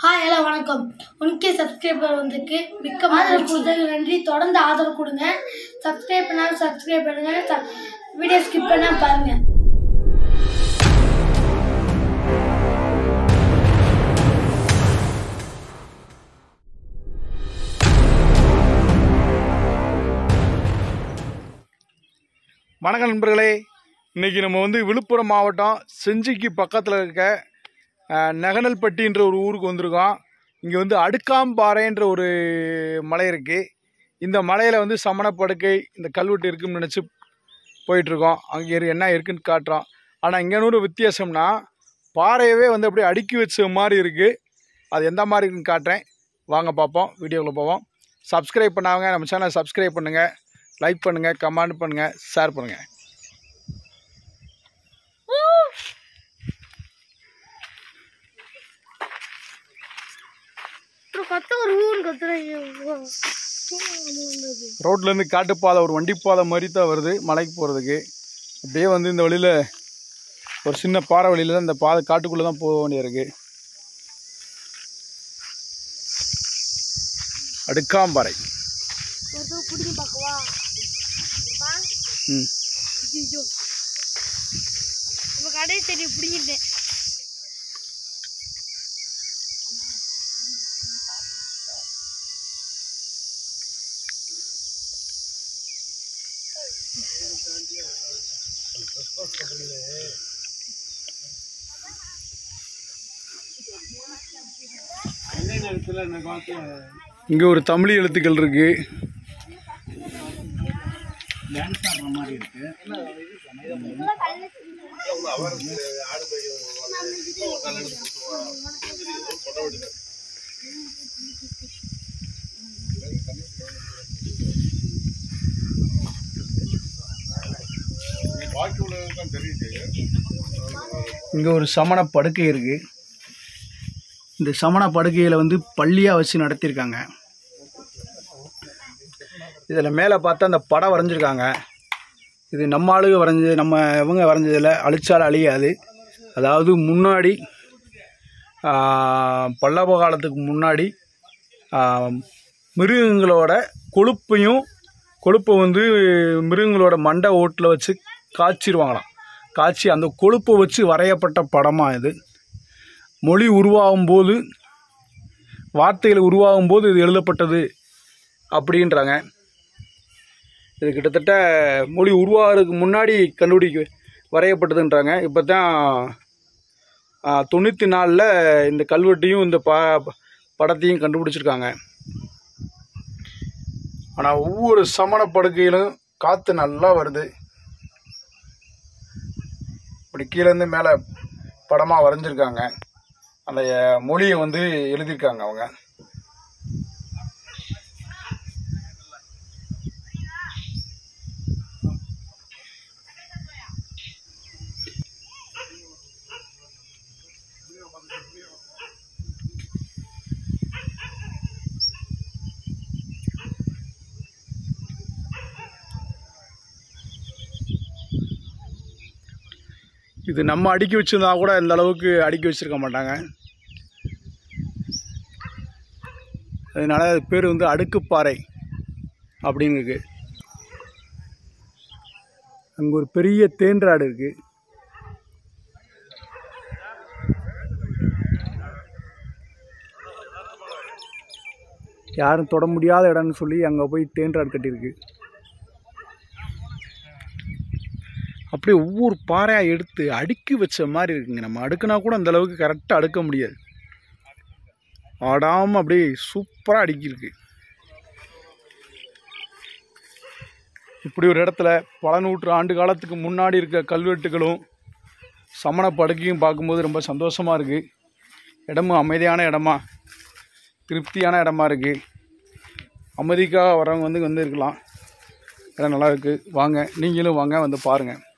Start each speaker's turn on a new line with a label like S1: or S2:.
S1: hi hello வணக்கம் உனக்கே subscriber வந்திருக்கு மிக்க ஆதரவு கொடுத்ததுக்கு நன்றி தொடர்ந்து ஆதரவு கொடுங்க சப்ஸ்கிரைப் பண்ணாலும் சப்ஸ்கிரைப் பண்ணுங்க வீடியோ ஸ்கிப் பண்ணா பாருங்க
S2: வணக்கம் நண்பர்களே இன்றைக்கி நம்ம வந்து விழுப்புரம் மாவட்டம் செஞ்சிக்கு பக்கத்தில் இருக்க அஹ், நெகனல்பட்டின்ற ஒரு ஊருக்கு வந்திருக்கோம் இங்கே வந்து அடுக்காம்பாறைன்ற ஒரு மலை இருக்குது இந்த மலையில் வந்து சமணப்படுக்கை இந்த கல்வெட்டு இருக்குன்னு நினச்சி போயிட்டுருக்கோம் அங்கே இரு- என்ன இருக்குன்னு காட்டுறோம் ஆனால் இங்கே ஒரு வித்தியாசம்னா பாறையவே வந்து அப்படியே அடுக்கி வச்ச மாதிரி இருக்குது அது எந்த மாதிரி இருக்குன்னு காட்டுறேன் வாங்க பார்ப்போம் வீடியோக்குள்ளே போவோம் சப்ஸ்கிரைப் பண்ணாங்க நம்ம சேனலை சப்ஸ்கிரைப் பண்ணுங்கள் லைக் பண்ணுங்கள் கமெண்ட் பண்ணுங்கள் ஷேர் பண்ணுங்கள்
S1: கத்த ஒரு ஊர் கத்துறீங்க
S2: ரோட்லேருந்து காட்டுப்பாதை ஒரு வண்டிப்பாதை மாதிரி தான் வருது மலைக்கு போகிறதுக்கு அப்படியே வந்து இந்த வழியில் ஒரு சின்ன பாறை வழியில் தான் இந்த பாதை காட்டுக்குள்ளே தான் போக வேண்டியிருக்கு அடுக்காம்பாறை
S1: ஒருத்தர் பிடிச்சி பார்க்கவா
S2: ம்
S1: ஐயோ நம்ம கடை சரி பிடிங்கிட்டேன்
S2: இங்கே ஒரு தமிழ் எழுத்துக்கள் இருக்குது இங்கே ஒரு சமண படுக்கை இருக்குது இந்த சமண படுக்கையில் வந்து பள்ளியாக வச்சு நடத்தியிருக்காங்க இதில் மேலே பார்த்தா அந்த படம் வரைஞ்சிருக்காங்க இது நம்ம ஆளுங்க வரைஞ்சது நம்ம இவங்க வரைஞ்சதில் அழிச்சால் அழியாது அதாவது முன்னாடி ஆஹ், பல்லவ காலத்துக்கு முன்னாடி ஆஹ், மிருகங்களோட கொழுப்பையும் கொழுப்பை வந்து மிருகங்களோட மண்டை ஓட்டில் வச்சு காய்ச்சிருவாங்களாம் காய்ச்சி அந்த கொழுப்பை வச்சு வரையப்பட்ட படமாக இது மொழி உருவாகும் போது வார்த்தைகள் உருவாகும் போது இது எழுதப்பட்டது அப்படின்றாங்க இது கிட்டத்தட்ட மொழி உருவாகிறதுக்கு முன்னாடி கண்டுபிடிக்க வரையப்பட்டதுன்றாங்க இப்போ தான் தொண்ணூற்றி நாலில் இந்த கல்வெட்டையும் இந்த ப படத்தையும் கண்டுபிடிச்சிருக்காங்க ஆனால் ஒவ்வொரு சமண படுக்கையிலும் காற்று நல்லா வருது இப்படி கீழேருந்து மேலே படமாக வரைஞ்சிருக்காங்க அந்த அஹ், மொழியை வந்து எழுதியிருக்காங்க அவங்க இது நம்ம அடுக்கி வச்சிருந்தா கூட இந்த அளவுக்கு அடுக்கி வச்சிருக்க மாட்டாங்க அதனால அது பேர் வந்து அடுக்குப்பாறை அப்படின்னு இருக்கு அங்கே ஒரு பெரிய தேன்றாடு இருக்கு யாரும் தொட முடியாத இடம்னு சொல்லி அங்கே போய் தேன்றாடு கட்டியிருக்கு அப்படியே ஒவ்வொரு பாறையாக எடுத்து அடுக்கி வச்ச மாதிரி இருக்குங்க நம்ம அடுக்குனா கூட அந்த அளவுக்கு கரெக்டாக அடுக்க முடியாது ஆடாமல் அப்படியே சூப்பராக அடுக்கியிருக்கு இப்படி ஒரு இடத்துல பல நூற்று ஆண்டு காலத்துக்கு முன்னாடி இருக்க கல்வெட்டுகளும் சமண படுக்கையும் பார்க்கும்போது ரொம்ப சந்தோஷமாக இருக்குது இடமும் அமைதியான இடமா திருப்தியான இடமா இருக்குது அமைதிக்காக வரவங்க வந்து வந்து இருக்கலாம் இடம் நல்லா இருக்குது வாங்க நீங்களும் வாங்க வந்து பாருங்கள்